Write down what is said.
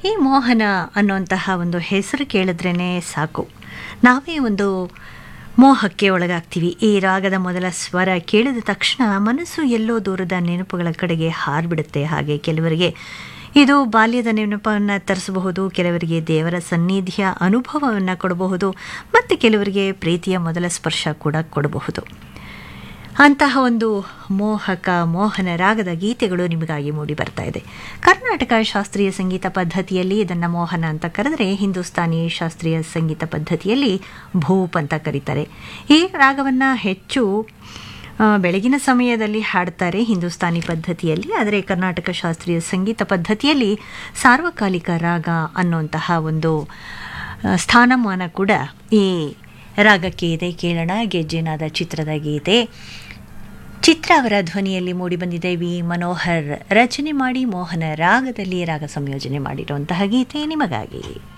ಈ ಮೋಹನ ಅನ್ನುವಂತಹ ಒಂದು ಹೆಸರು ಕೇಳಿದ್ರೇ ಸಾಕು ನಾವೇ ಒಂದು ಮೋಹಕ್ಕೆ ಒಳಗಾಗ್ತೀವಿ ಈ ರಾಗದ ಮೊದಲ ಸ್ವರ ಕೇಳಿದ ತಕ್ಷಣ ಮನಸ್ಸು ಎಲ್ಲೋ ದೂರದ ನೆನಪುಗಳ ಕಡೆಗೆ ಹಾರಿಬಿಡುತ್ತೆ ಹಾಗೆ ಕೆಲವರಿಗೆ ಇದು ಬಾಲ್ಯದ ನೆನಪನ್ನು ತರಿಸಬಹುದು ಕೆಲವರಿಗೆ ದೇವರ ಸನ್ನಿಧಿಯ ಅನುಭವವನ್ನು ಕೊಡಬಹುದು ಮತ್ತು ಕೆಲವರಿಗೆ ಪ್ರೀತಿಯ ಮೊದಲ ಸ್ಪರ್ಶ ಕೂಡ ಕೊಡಬಹುದು ಅಂತಹ ಒಂದು ಮೋಹಕ ಮೋಹನ ರಾಗದ ಗೀತೆಗಳು ನಿಮಗಾಗಿ ಮೂಡಿ ಬರ್ತಾ ಇದೆ ಕರ್ನಾಟಕ ಶಾಸ್ತ್ರೀಯ ಸಂಗೀತ ಪದ್ಧತಿಯಲ್ಲಿ ಇದನ್ನು ಮೋಹನ ಅಂತ ಕರೆದರೆ ಹಿಂದೂಸ್ತಾನಿ ಶಾಸ್ತ್ರೀಯ ಸಂಗೀತ ಪದ್ಧತಿಯಲ್ಲಿ ಭೂಪ್ ಅಂತ ಕರೀತಾರೆ ಈ ರಾಗವನ್ನು ಹೆಚ್ಚು ಆ, ಬೆಳಗಿನ ಸಮಯದಲ್ಲಿ ಹಾಡ್ತಾರೆ ಹಿಂದೂಸ್ತಾನಿ ಪದ್ಧತಿಯಲ್ಲಿ ಆದರೆ ಕರ್ನಾಟಕ ಶಾಸ್ತ್ರೀಯ ಸಂಗೀತ ಪದ್ಧತಿಯಲ್ಲಿ ಸಾರ್ವಕಾಲಿಕ ರಾಗ ಅನ್ನುವಂತಹ ಒಂದು ಆ, ಸ್ಥಾನಮಾನ ಕೂಡ ಈ ರಾಗಕ್ಕೆ ಇದೆ ಕೇಳೋಣ ಗೆಜ್ಜೆನಾದ ಚಿತ್ರದ ಗೀತೆ ಚಿತ್ರ ಅವರ ಧ್ವನಿಯಲ್ಲಿ ಮೂಡಿಬಂದಿದೆ ವಿ ಮನೋಹರ್ ರಚನೆ ಮಾಡಿ ಮೋಹನ ರಾಗದಲ್ಲಿ ರಾಗ ಸಂಯೋಜನೆ ಮಾಡಿರುವಂತಹ ಗೀತೆ ನಿಮಗಾಗಿ